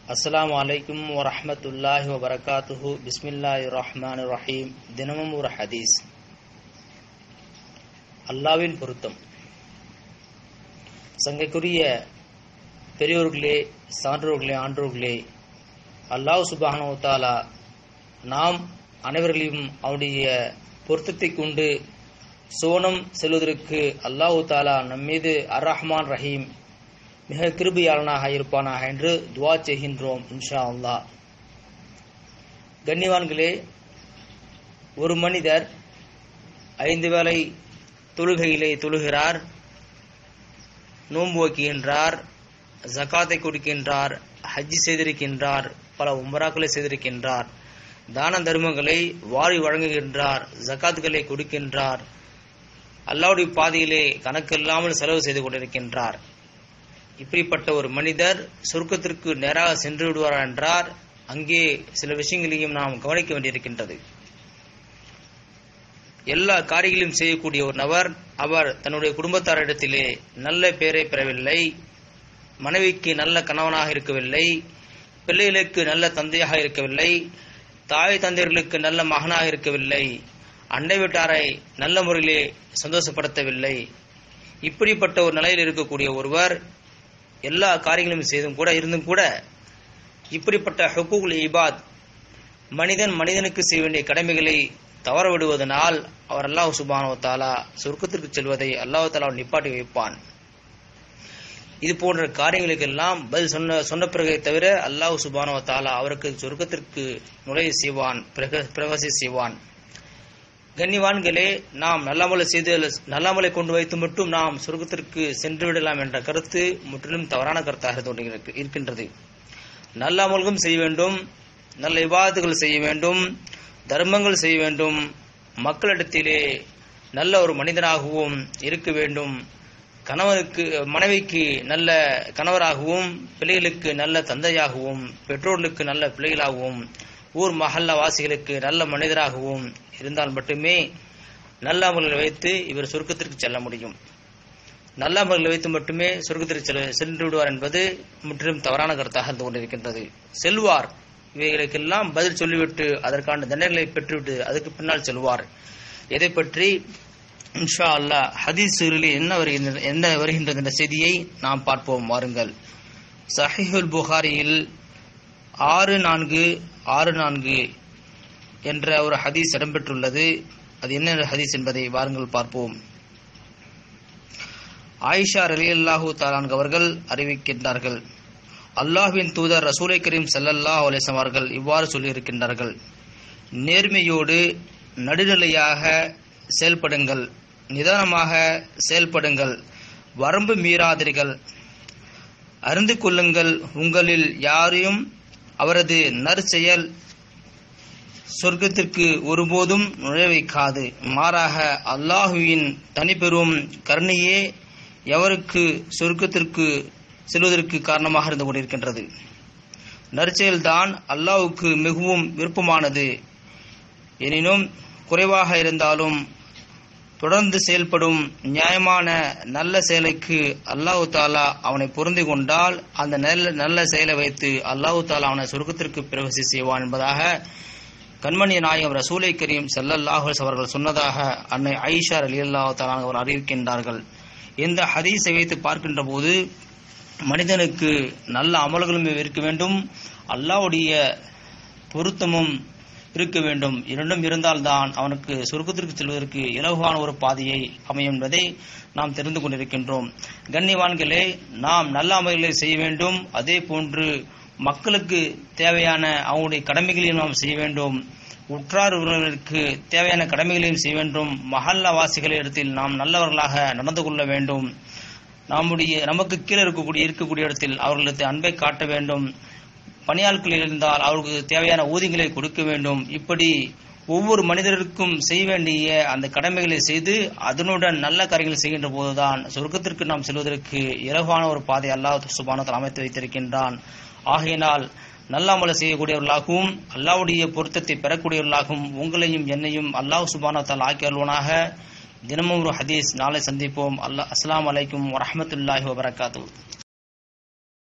அஸ்ஸலாமு அலைக்கும் வரஹ்மத்துல்லாஹி வபரகாத்துஹு பிஸ்மில்லாஹி ரஹ்மான் ரஹீம் தினமும் ஒரு ஹதீஸ் அல்லாவின் பொருத்தம் சங்கைக்குரிய பெரியோர்களே சான்றோர்களே ஆன்றோர்களே அல்லாஹ் சுபானோ தாலா நாம் அனைவர்களையும் அவனுடைய பொருத்தத்தை கொண்டு சோனம் செல்வதற்கு அல்லாஹு தாலா நம்மீது அர் ரஹ்மான் ரஹீம் மிக கிருபியாளனாக இருப்பானாக என்று துவா செய்கின்றோம் இன்ஷா அல்லாஹ் கண்ணிவான்களே ஒரு மனிதர் ஐந்து வேளை தொழுகையிலே தொழுகிறார் நோன்பு வைக்கின்றார் ஜக்காத்தை கொடுக்கின்றார் ஹஜ்ஜி செய்திருக்கின்றார் பல உமராக்களை செய்திருக்கின்றார் தான தர்மங்களை வாரி வழங்குகின்றார் ஜக்காத்துகளை கொடுக்கின்றார் அல்லாவுடைய பாதையிலே கணக்கில்லாமல் செலவு செய்து கொண்டிருக்கின்றார் இப்படிப்பட்ட ஒரு மனிதர் சொர்க்கத்திற்கு நேராக சென்று விடுவார் என்றார் அங்கே சில விஷயங்களையும் நாம் கவனிக்க வேண்டியிருக்கின்றது எல்லா காரியங்களையும் செய்யக்கூடிய ஒரு நபர் அவர் தன்னுடைய குடும்பத்தாரிடத்திலே நல்ல பெயரை பெறவில்லை மனைவிக்கு நல்ல கணவனாக இருக்கவில்லை பிள்ளைகளுக்கு நல்ல தந்தையாக இருக்கவில்லை தாய் தந்தையர்களுக்கு நல்ல மகனாக இருக்கவில்லை அண்டை வீட்டாரை நல்ல முறையிலே சந்தோஷப்படுத்தவில்லை இப்படிப்பட்ட ஒரு நிலையில் இருக்கக்கூடிய ஒருவர் எல்லா காரியங்களும் செய்தும் கூட இருந்தும் கூட இப்படிப்பட்ட ஹுக்குல் இபாத் மனிதன் மனிதனுக்கு செய்ய வேண்டிய கடமைகளை தவற விடுவதனால் அவர் அல்லாஹ் சுபானோ தாலா சொர்க்கத்திற்கு செல்வதை அல்லாஹ் தாலா நிப்பாட்டி வைப்பான் இது போன்ற காரியங்களுக்கெல்லாம் பதில் சொன்ன சொன்ன பிறகை தவிர அல்லாஹ் சுபானோ தாலா அவருக்கு சொர்க்கத்திற்கு நுழைய செய்வான் பிரகாசி செய்வான் கண்ணிவான்களே நாம் நல்லாமலை செய்து நல்லாமலை கொண்டு வைத்து மட்டும் நாம் சொர்க்கத்திற்கு சென்று விடலாம் என்ற கருத்து முற்றிலும் தவறான கருத்தாக இருக்கின்றது நல்ல அமல்களும் செய்ய வேண்டும் நல்ல விவாதத்துகள் செய்ய வேண்டும் தர்மங்கள் செய்ய வேண்டும் மக்களிடத்திலே நல்ல ஒரு மனிதனாகவும் இருக்க வேண்டும் கணவனுக்கு மனைவிக்கு நல்ல கணவராகவும் பிள்ளைகளுக்கு நல்ல தந்தையாகவும் பெற்றோர்களுக்கு நல்ல பிள்ளைகளாகவும் ஊர் மஹல்ல வாசிகளுக்கு நல்ல மனிதராகவும் இருந்தால் மட்டுமே நல்ல அமல்களை வைத்து இவர் சொர்க்கத்திற்கு செல்ல முடியும் நல்ல அமல்களை வைத்து மட்டுமே சொர்க்கத்திற்கு செல்ல சென்று விடுவார் என்பது முற்றிலும் தவறான கருத்தாக இருந்து கொண்டிருக்கின்றது செல்வார் இவைகளுக்கெல்லாம் பதில் சொல்லிவிட்டு அதற்கான தண்டனைகளை பெற்றுவிட்டு அதுக்கு பின்னால் செல்வார் எதை பற்றி இன்ஷா அல்லா ஹதீஸுகளில் என்ன வருகின்ற என்ன வருகின்றது என்ற செய்தியை நாம் பார்ப்போம் வாருங்கள் சஹிஹுல் புகாரியில் ஆறு நான்கு ஆறு நான்கு என்ற ஒரு ஹதீஸ் இடம்பெற்றுள்ளது அது என்ன ஹதீஸ் என்பதை வாருங்கள் பார்ப்போம் ஆயிஷா அலி அல்லாஹூ தாலான் அவர்கள் அறிவிக்கின்றார்கள் அல்லாஹ்வின் தூதர் ரசூலை கரீம் சல்லல்லா அலிசம் அவர்கள் இவ்வாறு சொல்லியிருக்கின்றார்கள் நேர்மையோடு நடுநிலையாக செயல்படுங்கள் நிதானமாக செயல்படுங்கள் வரம்பு மீறாதீர்கள் அறிந்து கொள்ளுங்கள் உங்களில் யாரையும் அவரது நற்செயல் சொர்க்கத்திற்கு ஒருபோதும் நுழைய வைக்காது மாறாக அல்லாஹுவின் தனிப்பெரும் கருணையே எவருக்கு சொர்க்கத்திற்கு செல்வதற்கு காரணமாக இருந்து கொண்டிருக்கின்றது நற்செயல்தான் அல்லாஹுக்கு மிகவும் விருப்பமானது எனினும் குறைவாக இருந்தாலும் தொடர்ந்து செயல்படும் நியாயமான நல்ல செயலுக்கு அல்லாஹு தாலா அவனை பொருந்தி கொண்டால் அந்த நல்ல நல்ல செயலை வைத்து அல்லாஹு தாலா அவனை சொர்க்கத்திற்கு பிரவேசி செய்வான் என்பதாக கண்மணி நாயகம் ரசூலை கரீம் செல்லல்லாஹு அவர்கள் சொன்னதாக அன்னை ஐஷா அலி அல்லா தாலா அவர் அறிவிக்கின்றார்கள் இந்த ஹதீஸை வைத்து பார்க்கின்ற போது மனிதனுக்கு நல்ல அமல்களும் இருக்க வேண்டும் அல்லாவுடைய பொருத்தமும் இருக்க வேண்டும் இரண்டும் இருந்தால்தான் அவனுக்கு சொர்க்கத்திற்கு செல்வதற்கு இலகுவான ஒரு பாதையை அமையும் என்பதை நாம் தெரிந்து கொண்டிருக்கின்றோம் கண்ணிவான்களே நாம் நல்ல அமல்களை செய்ய வேண்டும் அதே போன்று மக்களுக்கு தேவையான அவங்களுடைய கடமைகளையும் நாம் செய்ய வேண்டும் உற்றார் உறவினருக்கு தேவையான கடமைகளையும் செய்ய வேண்டும் மஹல்ல வாசிகளிடத்தில் நாம் நல்லவர்களாக நடந்து கொள்ள வேண்டும் நம்முடைய நமக்கு கீழே இருக்கக்கூடிய இருக்கக்கூடிய இடத்தில் அவர்களுக்கு அன்பை காட்ட வேண்டும் பணியாட்கள் இருந்தால் அவர்களுக்கு தேவையான ஊதியங்களை கொடுக்க வேண்டும் இப்படி ஒவ்வொரு மனிதருக்கும் செய்ய வேண்டிய அந்த கடமைகளை செய்து அதனுடன் நல்ல காரியங்களை செய்கின்ற போதுதான் சொர்க்கத்திற்கு நாம் செல்வதற்கு இலகுவான ஒரு பாதை அல்லாஹ் சுபானத்தில் அமைத்து வைத்திருக்கின்றான் ஆகையினால் நல்ல அமலை செய்யக்கூடியவர்களாகவும் அல்லாவுடைய பொருத்தத்தை பெறக்கூடியவர்களாகவும் உங்களையும் என்னையும் அல்லாஹ் சுபானத்தால் ஆக்கியல்வனாக தினமும் ஒரு ஹதீஸ் நாளை சந்திப்போம் அல்லா அஸ்லாம் வலைக்கும் வரமத்துல்லாஹி வபரகாத்து